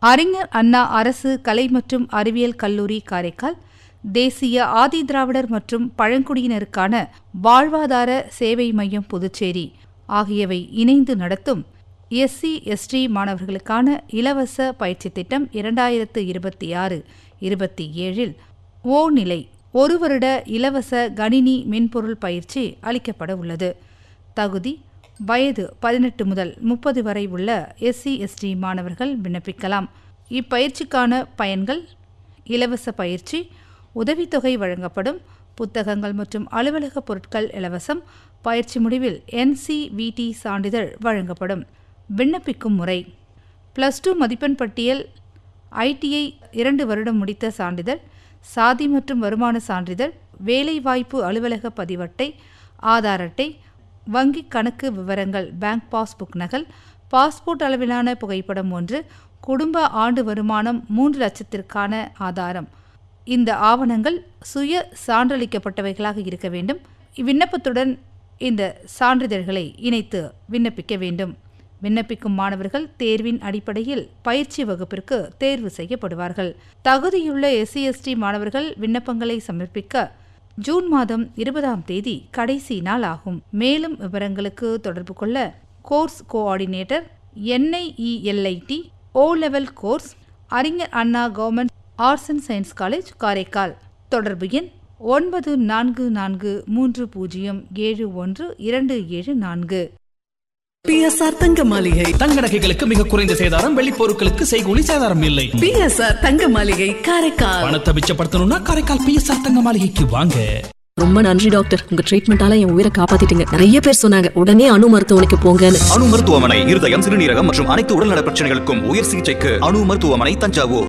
அறிஞர் அண்ணா அரசு கலை மற்றும் அறிவியல் கல்லூரி காரைக்கால் தேசிய ஆதிதிராவிடர் மற்றும் பழங்குடியினருக்கான வாழ்வாதார சேவை மையம் புதுச்சேரி ஆகியவை இணைந்து நடத்தும் எஸ்சி எஸ்டி மாணவர்களுக்கான இலவச பயிற்சி திட்டம் இரண்டாயிரத்து இருபத்தி ஆறு இருபத்தி ஏழில் ஓ நிலை ஒரு வருட இலவச கணினி மென்பொருள் பயிற்சி அளிக்கப்பட உள்ளது தகுதி வயது பதினெட்டு முதல் முப்பது வரை உள்ள எஸ்சி எஸ்டி மாணவர்கள் விண்ணப்பிக்கலாம் இப்பயிற்சிக்கான பயன்கள் இலவச பயிற்சி உதவித்தொகை வழங்கப்படும் புத்தகங்கள் மற்றும் அலுவலக பொருட்கள் இலவசம் பயிற்சி முடிவில் என்சிவிடி சான்றிதழ் வழங்கப்படும் விண்ணப்பிக்கும் முறை ப்ளஸ் டூ மதிப்பெண் பட்டியல் ஐடிஐ இரண்டு வருடம் முடித்த சான்றிதழ் சாதி மற்றும் வருமான சான்றிதழ் வேலைவாய்ப்பு அலுவலக பதிவட்டை ஆதார் அட்டை வங்கி கணக்கு விவரங்கள் பேங்க் பாஸ்புக் நகல் பாஸ்போர்ட் அளவிலான புகைப்படம் ஒன்று குடும்ப ஆண்டு வருமானம் மூன்று லட்சத்திற்கான ஆதாரம் இந்த ஆவணங்கள் சுய சான்றளிக்கப்பட்டவைகளாக இருக்க வேண்டும் இவ்விண்ணப்பத்துடன் இந்த சான்றிதழ்களை இணைத்து விண்ணப்பிக்க வேண்டும் விண்ணப்பிக்கும் மாணவர்கள் தேர்வின் அடிப்படையில் பயிற்சி வகுப்பிற்கு தேர்வு செய்யப்படுவார்கள் தகுதியுள்ள எஸ்சி எஸ்டி மாணவர்கள் விண்ணப்பங்களை சமர்ப்பிக்க ஜூன் மாதம் இருபதாம் தேதி கடைசி நாள் ஆகும் மேலும் விவரங்களுக்கு தொடர்பு கொள்ள course coordinator NIELIT O level course அறிஞர் Anna government arts and science college Karaikal தொடர்பு எண் ஒன்பது நான்கு நான்கு மூன்று பூஜ்ஜியம் ஏழு ஒன்று இரண்டு ஏழு நான்கு பிஎஸ்ஆர் தங்க மாளிகை தங்க நகைகளுக்கு மிக குறைந்த சேதாரம் வெள்ளி பொருட்களுக்கு செய்கூலி சேதாரம் இல்லை பிஎஸ்ஆர் தங்க மாளிகை காரைக்கால் பணத்தை மிச்சப்படுத்தணும்னா காரைக்கால் பிஎஸ்ஆர் தங்க மாளிகைக்கு வாங்க ரொம்ப நன்றி டாக்டர் உங்க ட்ரீட்மெண்டால என் உயிரை காப்பாத்திட்டீங்க நிறைய பேர் சொன்னாங்க உடனே அணு மருத்துவமனைக்கு போங்கன்னு அணு மருத்துவமனை இருதயம் சிறுநீரகம் மற்றும் அனைத்து உடல்நல பிரச்சனைகளுக்கும் உயர் சிகிச்சைக்கு அணு மருத்துவமனை தஞ்சாவூர்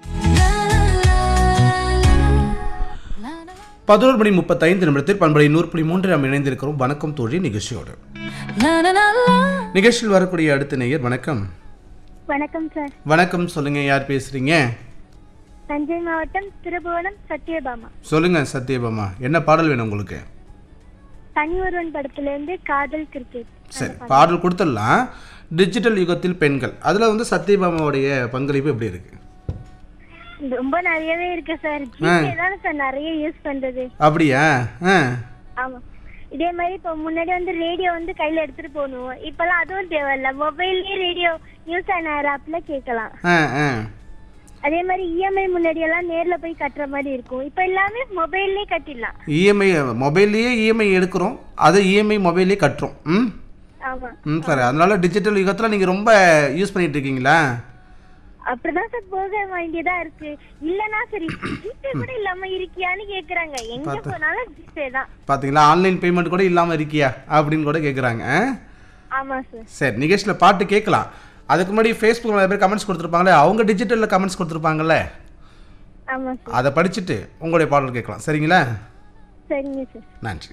பதினோரு மணி முப்பத்தைந்து நிமிடத்தில் பண்பலை நூறு புள்ளி மூன்று நாம் இணைந்திருக்கிறோம் வணக்கம் தோழி நிகழ்ச்சியோடு நிகழ்ச்சியில் வரக்கூடிய அடுத்த நேயர் வணக்கம் வணக்கம் சார் வணக்கம் சொல்லுங்க யார் பேசுறீங்க தஞ்சை மாவட்டம் திருபுவனம் சத்யபாமா சொல்லுங்க சத்யபாமா என்ன பாடல் வேணும் உங்களுக்கு தனி ஒருவன் படத்திலிருந்து காதல் கிரிக்கெட் சரி பாடல் கொடுத்துடலாம் டிஜிட்டல் யுகத்தில் பெண்கள் அதில் வந்து சத்யபாமாவுடைய பங்களிப்பு எப்படி இருக்கு ரொம்ப நிறையவே இருக்கு சார் ஜிபே தானே சார் நிறைய யூஸ் பண்றது அப்படியா ஆ ஆமா இதே மாதிரி இப்போ முன்னாடி வந்து ரேடியோ வந்து கையில எடுத்துட்டு போகணும் இப்பெல்லாம் அதுவும் தேவையில்ல மொபைல்லயே ரேடியோ நியூஸ் அண்ட் ஆப்ல கேட்கலாம் ஆ ஆ அதே மாதிரி இஎம்ஐ முன்னாடி எல்லாம் நேர்ல போய் கட்டுற மாதிரி இருக்கும் இப்போ எல்லாமே மொபைல்லயே கட்டிடலாம் இஎம்ஐ மொபைல்லையே இஎம்ஐ எடுக்கிறோம் அதை இஎம்ஐ மொபைல்லே கட்டுறோம் ம் ஆமா ம் சரி அதனால டிஜிட்டல் யுகத்தில் நீங்கள் ரொம்ப யூஸ் பண்ணிட்டு இருக்கீங்களா அப்படிதான் சார் போக வேண்டியதா இருக்கு இல்லனா சரி ஜிபே கூட இல்லாம இருக்கியான்னு கேக்குறாங்க எங்க போனாலும் ஜிபே தான் பார்த்தீங்களா ஆன்லைன் பேமெண்ட் கூட இல்லாமல் இருக்கியா அப்படின்னு கூட கேட்குறாங்க ஆமா சார் சரி நிகழ்ச்சியில் பாட்டு கேட்கலாம் அதுக்கு முன்னாடி ஃபேஸ்புக் நிறைய பேர் கமெண்ட்ஸ் கொடுத்துருப்பாங்களே அவங்க டிஜிட்டலில் கமெண்ட்ஸ் கொடுத்துருப்பாங்கல்ல ஆமா சார் அதை படிச்சுட்டு உங்களுடைய பாடல் கேட்கலாம் சரிங்களா சரிங்க சார் நன்றி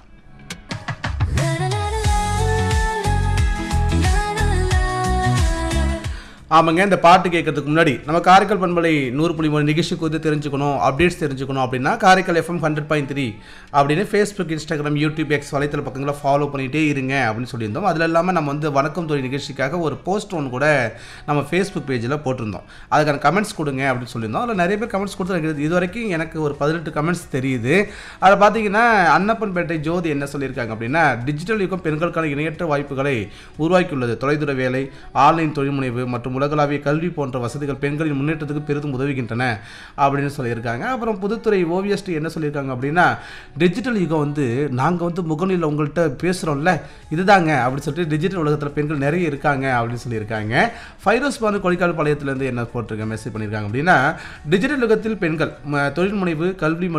ஆமாங்க இந்த பாட்டு கேட்கறதுக்கு முன்னாடி நம்ம காரைக்கால் பண்பலை நூறு புள்ளி மூணு நிகழ்ச்சி குறித்து தெரிஞ்சுக்கணும் அப்டேட்ஸ் தெரிஞ்சுக்கணும் அப்படின்னா Karaikal FM hundred point three அப்படின்னு ஃபேஸ்புக் இன்ஸ்டாகிராம் யூடியூப் எக்ஸ் வலைத்தள பக்கங்களை ஃபாலோ பண்ணிகிட்டே இருங்க அப்படின்னு சொல்லியிருந்தோம் அதில் இல்லாமல் நம்ம வந்து வணக்கம் தொழில் நிகழ்ச்சிக்காக ஒரு போஸ்ட் ஒன்று கூட நம்ம ஃபேஸ்புக் பேஜில் போட்டிருந்தோம் அதுக்கான கமெண்ட்ஸ் கொடுங்க அப்படின்னு சொல்லியிருந்தோம் அதில் நிறைய பேர் கமெண்ட்ஸ் கொடுத்து இது வரைக்கும் எனக்கு ஒரு பதினெட்டு கமெண்ட்ஸ் தெரியுது அதில் பார்த்தீங்கன்னா அன்னப்பன்பேட்டை ஜோதி என்ன சொல்லியிருக்காங்க அப்படின்னா டிஜிட்டல் யுகம் பெண்களுக்கான இணையற்ற வாய்ப்புகளை உருவாக்கியுள்ளது தொலைதூர வேலை ஆன்லைன் தொழில்முனைவு மற்றும் உலகளாவிய கல்வி போன்ற வசதிகள் பெண்களின் முன்னேற்றத்துக்கு பெரிதும் உதவுகின்றன அப்படின்னு சொல்லியிருக்காங்க அப்புறம் புதுத்துறை ஓவியஸ்டி என்ன சொல்லியிருக்காங்க அப்படின்னா டிஜிட்டல் யுகம் வந்து நாங்கள் வந்து முகநூலில் உங்கள்கிட்ட பேசுகிறோம்ல இதுதாங்க அப்படின்னு சொல்லிட்டு டிஜிட்டல் உலகத்தில் பெண்கள் நிறைய இருக்காங்க அப்படின்னு சொல்லியிருக்காங்க ஃபைரோஸ் பானு கொடிக்கால் பாளையத்துலேருந்து என்ன போட்டிருக்க மெசேஜ் பண்ணியிருக்காங்க அப்படின்னா டிஜிட்டல் யுகத்தில் பெண்கள் ம- தொழில் முனைவு கல்வி மற்றும்